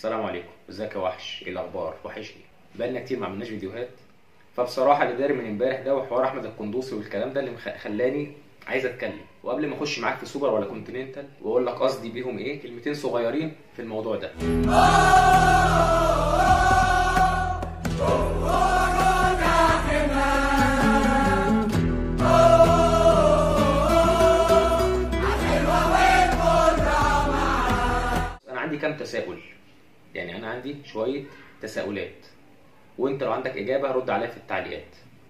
السلام عليكم ازيك يا وحش ايه الاخبار وحشني بقالنا كتير ما عملناش فيديوهات فبصراحه اللي داري من امبارح ده وحوار احمد القندوسي والكلام ده اللي مخ- خلاني عايز اتكلم وقبل ما اخش معاك في سوبر ولا كونتيننتال واقول لك قصدي بيهم ايه كلمتين صغيرين في الموضوع ده انا عندي كام تساؤل يعني انا عندي شويه تساؤلات وانت لو عندك اجابه رد عليها في التعليقات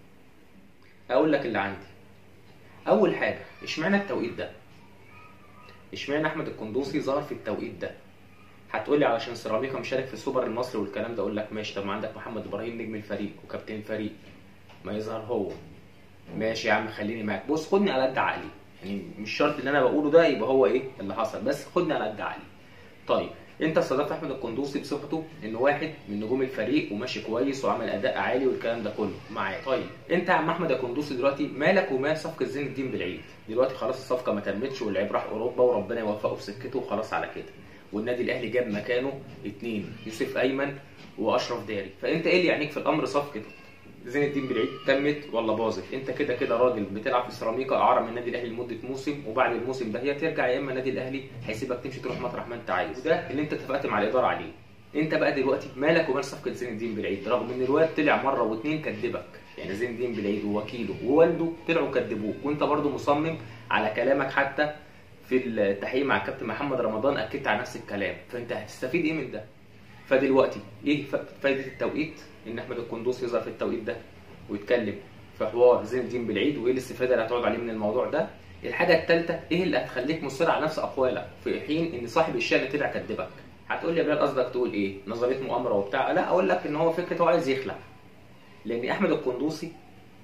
اقول لك اللي عندي اول حاجه اشمعنى التوقيت ده اشمعنى احمد القندوسي ظهر في التوقيت ده هتقول لي علشان سيراميكا مشارك في السوبر المصري والكلام ده اقول لك ماشي طب ما عندك محمد ابراهيم نجم الفريق وكابتن الفريق ما يظهر هو ماشي يا عم خليني معاك بص خدني على قد عقلي يعني مش شرط اللي انا بقوله ده يبقى هو ايه اللي حصل بس خدني على قد عقلي طيب انت استضفت احمد القندوسي بصفته انه واحد من نجوم الفريق وماشي كويس وعمل اداء عالي والكلام ده كله معايا طيب انت يا عم احمد القندوسي دلوقتي مالك ومال صفقه زين الدين بالعيد دلوقتي خلاص الصفقه ما تمتش واللعيب راح اوروبا وربنا يوفقه في سكته وخلاص على كده والنادي الاهلي جاب مكانه اتنين يوسف ايمن واشرف داري فانت ايه اللي يعنيك في الامر صفقه زين الدين بالعيد تمت ولا باظت انت كده كده راجل بتلعب في سيراميكا اعاره من النادي الاهلي لمده موسم وبعد الموسم ده هي ترجع يا اما النادي الاهلي هيسيبك تمشي تروح مطرح ما انت عايز وده اللي انت اتفقت مع الاداره عليه انت بقى دلوقتي مالك ومال صفقه زين الدين بالعيد رغم ان الواد طلع مره واثنين كدبك يعني زين الدين بالعيد ووكيله ووالده طلعوا كدبوك وانت برضو مصمم على كلامك حتى في التحقيق مع الكابتن محمد رمضان اكدت على نفس الكلام فانت هتستفيد ايه من ده فدلوقتي ايه ف- فايده التوقيت ان احمد القندوسي يظهر في التوقيت ده ويتكلم في حوار زين الدين بالعيد وايه الاستفاده اللي هتقعد عليه من الموضوع ده الحاجه الثالثه ايه اللي هتخليك مصر على نفس اقوالك في حين ان صاحب الشأن طلع كدبك هتقول لي يا بلال قصدك تقول ايه نظريه مؤامره وبتاع لا اقول لك ان هو فكره هو عايز يخلع لان احمد القندوسي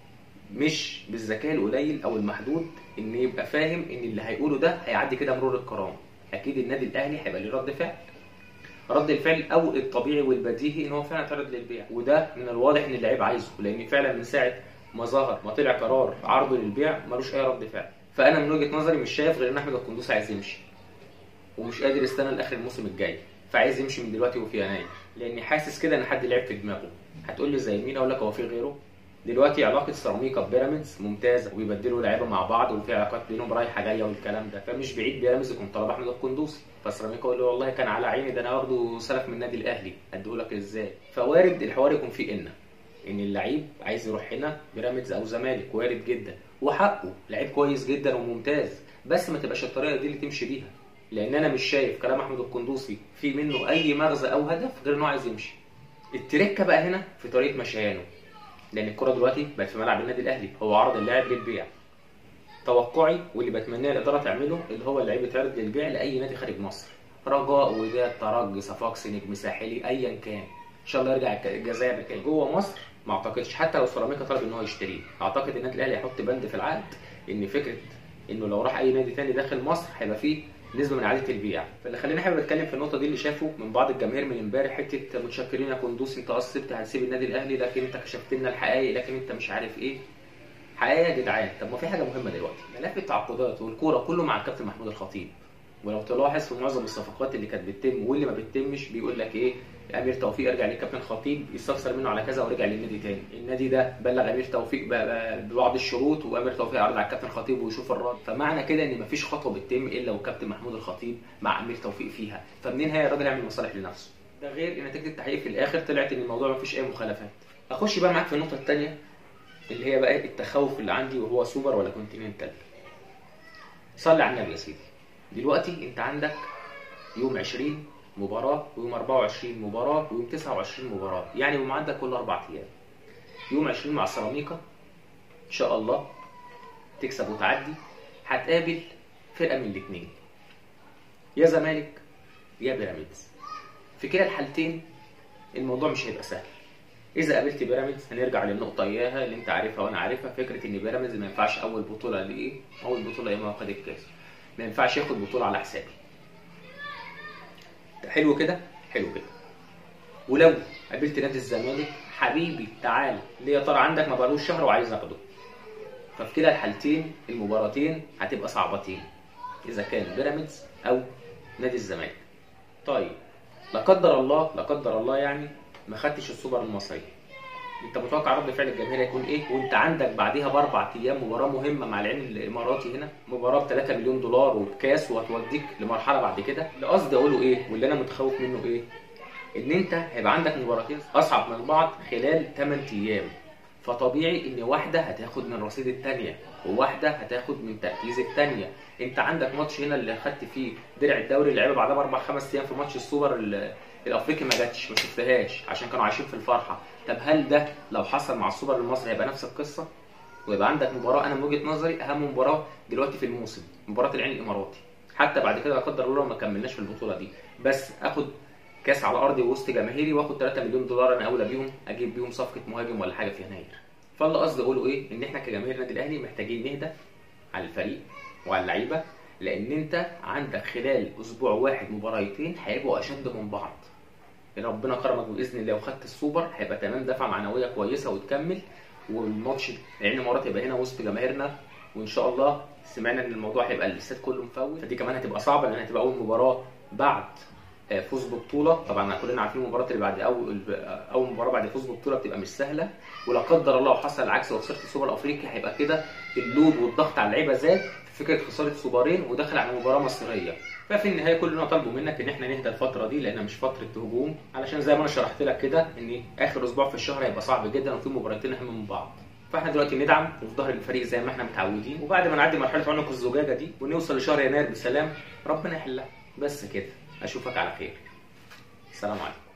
مش بالذكاء القليل او المحدود ان يبقى فاهم ان اللي هيقوله ده هيعدي كده مرور الكرام اكيد النادي الاهلي هيبقى ليه رد فعل رد الفعل او الطبيعي والبديهي ان هو فعلا اتعرض للبيع وده من الواضح ان اللعيب عايزه لان فعلا من ساعه ما ظهر ما طلع قرار عرضه للبيع ملوش اي رد فعل فانا من وجهه نظري مش شايف غير ان احمد القندوسي عايز يمشي ومش قادر يستنى لاخر الموسم الجاي فعايز يمشي من دلوقتي وفي يناير لاني حاسس كده ان حد لعب في دماغه هتقول لي زي مين اقول لك هو في غيره دلوقتي علاقه سيراميكا ببيراميدز ممتازه ويبدلوا لعيبه مع بعض وفي علاقات بينهم رايحه جايه والكلام ده فمش بعيد بيراميدز يكون طلب احمد القندوسي فسيراميكا يقول له والله كان على عيني ده انا واخده سلف من النادي الاهلي اديهولك ازاي فوارد الحوار يكون فيه ان ان اللعيب عايز يروح هنا بيراميدز او زمالك وارد جدا وحقه لعيب كويس جدا وممتاز بس ما تبقاش الطريقه دي اللي تمشي بيها لان انا مش شايف كلام احمد القندوسي في منه اي مغزى او هدف غير انه عايز يمشي التركه بقى هنا في طريقه مشيانه لان الكره دلوقتي بقت في ملعب النادي الاهلي هو عرض اللاعب للبيع توقعي واللي بتمناه الاداره تعمله اللي هو اللعيب يتعرض للبيع لاي نادي خارج مصر رجاء وداد ترجي صفاقسي نجم ساحلي ايا كان ان شاء الله يرجع الك- الجزائر كان جوه مصر ما اعتقدش حتى لو سيراميكا طلب ان هو يشتريه اعتقد النادي الاهلي هيحط بند في العقد ان فكره انه لو راح اي نادي تاني داخل مصر هيبقى فيه نسبه من عاده البيع فاللي خليني حابب اتكلم في النقطه دي اللي شافه من بعض الجماهير من امبارح حته متشكرين يا كندوسي انت قصبت هتسيب النادي الاهلي لكن انت كشفت لنا الحقائق لكن انت مش عارف ايه حقيقه يا جدعان طب ما في حاجه مهمه دلوقتي ملف التعاقدات والكوره كله مع الكابتن محمود الخطيب ولو تلاحظ في معظم الصفقات اللي كانت بتتم واللي ما بتتمش بيقول لك ايه امير توفيق ارجع للكابتن خطيب يستفسر منه على كذا ورجع للنادي تاني النادي ده بلغ امير توفيق ب- ب- ببعض الشروط وامير توفيق عرض على الكابتن خطيب ويشوف الرد فمعنى كده ان مفيش خطوه بتتم الا والكابتن محمود الخطيب مع امير توفيق فيها فمنين هي الراجل يعمل مصالح لنفسه ده غير ان نتيجه التحقيق في الاخر طلعت ان الموضوع مفيش اي مخالفات اخش بقى معاك في النقطه الثانيه اللي هي بقى التخوف اللي عندي وهو سوبر ولا كونتيننتال صلي على النبي يا سيدي دلوقتي انت عندك يوم 20 مباراة ويوم 24 مباراة ويوم 29 مباراة يعني يوم عندك كل أربع أيام يوم 20 مع سيراميكا إن شاء الله تكسب وتعدي هتقابل فرقة من الاتنين يا زمالك يا بيراميدز في كلا الحالتين الموضوع مش هيبقى سهل اذا قابلت بيراميدز هنرجع للنقطه اياها اللي انت عارفها وانا عارفها فكره ان بيراميدز ما ينفعش اول بطوله لايه اول بطوله ايه ما واخد الكاس ما ينفعش ياخد بطوله على حسابي حلو كده حلو كده ولو قابلت نادي الزمالك حبيبي تعال ليه يا ترى عندك ما بقالوش شهر وعايز اخده ففي كلا الحالتين المباراتين هتبقى صعبتين اذا كان بيراميدز او نادي الزمالك طيب لا قدر الله لا قدر الله يعني ما خدتش السوبر المصري انت متوقع رد فعل الجماهير هيكون ايه وانت عندك بعديها باربع ايام مباراه مهمه مع العين الاماراتي هنا مباراه ب 3 مليون دولار وبكاس وهتوديك لمرحله بعد كده اللي قصدي اقوله ايه واللي انا متخوف منه ايه ان انت هيبقى عندك مباراتين اصعب من بعض خلال 8 ايام فطبيعي ان واحده هتاخد من رصيد الثانيه وواحده هتاخد من تركيز الثانيه انت عندك ماتش هنا اللي خدت فيه درع الدوري اللي لعبه بعدها باربع خمس ايام في ماتش السوبر ال- الافريقي ما جاتش ما شفتهاش عشان كانوا عايشين في الفرحه طب هل ده لو حصل مع السوبر المصري هيبقى نفس القصه ويبقى عندك مباراه انا من وجهه نظري اهم مباراه دلوقتي في الموسم مباراه العين الاماراتي حتى بعد كده لا قدر الله لو ما كملناش في البطوله دي بس اخد كاس على ارضي وسط جماهيري واخد 3 مليون دولار انا اولى بيهم اجيب بيهم صفقه مهاجم ولا حاجه في يناير فاللي قصدي اقوله ايه ان احنا كجماهير النادي الاهلي محتاجين نهدى على الفريق وعلى اللعيبه لان انت عندك خلال اسبوع واحد مباراتين هيبقوا اشد من بعض ربنا كرمك باذن الله وخدت السوبر هيبقى تمام دفعه معنويه كويسه وتكمل والماتش العين الامارات يبقى هنا وسط جماهيرنا وان شاء الله سمعنا ان الموضوع هيبقى الاستاد كله مفوت فدي كمان هتبقى صعبه لان هتبقى اول مباراه بعد آه، فوز ببطوله طبعا كلنا عارفين المباراه اللي بعد اول اول مباراه بعد فوز ببطوله بتبقى مش سهله ولا قدر الله حصل العكس وخسرت السوبر الافريقي هيبقى كده اللود والضغط على اللعيبه زاد في فكره خساره سوبرين ودخل على مباراه مصريه ففي النهايه كل اللي انا طالبه منك ان احنا نهدى الفتره دي لانها مش فتره هجوم علشان زي ما انا شرحت لك كده ان اخر اسبوع في الشهر هيبقى صعب جدا وفي مباراتين اهم من بعض فاحنا دلوقتي ندعم وفي ظهر الفريق زي ما احنا متعودين وبعد ما نعدي مرحله عنق الزجاجه دي ونوصل لشهر يناير بسلام ربنا يحلها بس كده اشوفك على خير السلام عليكم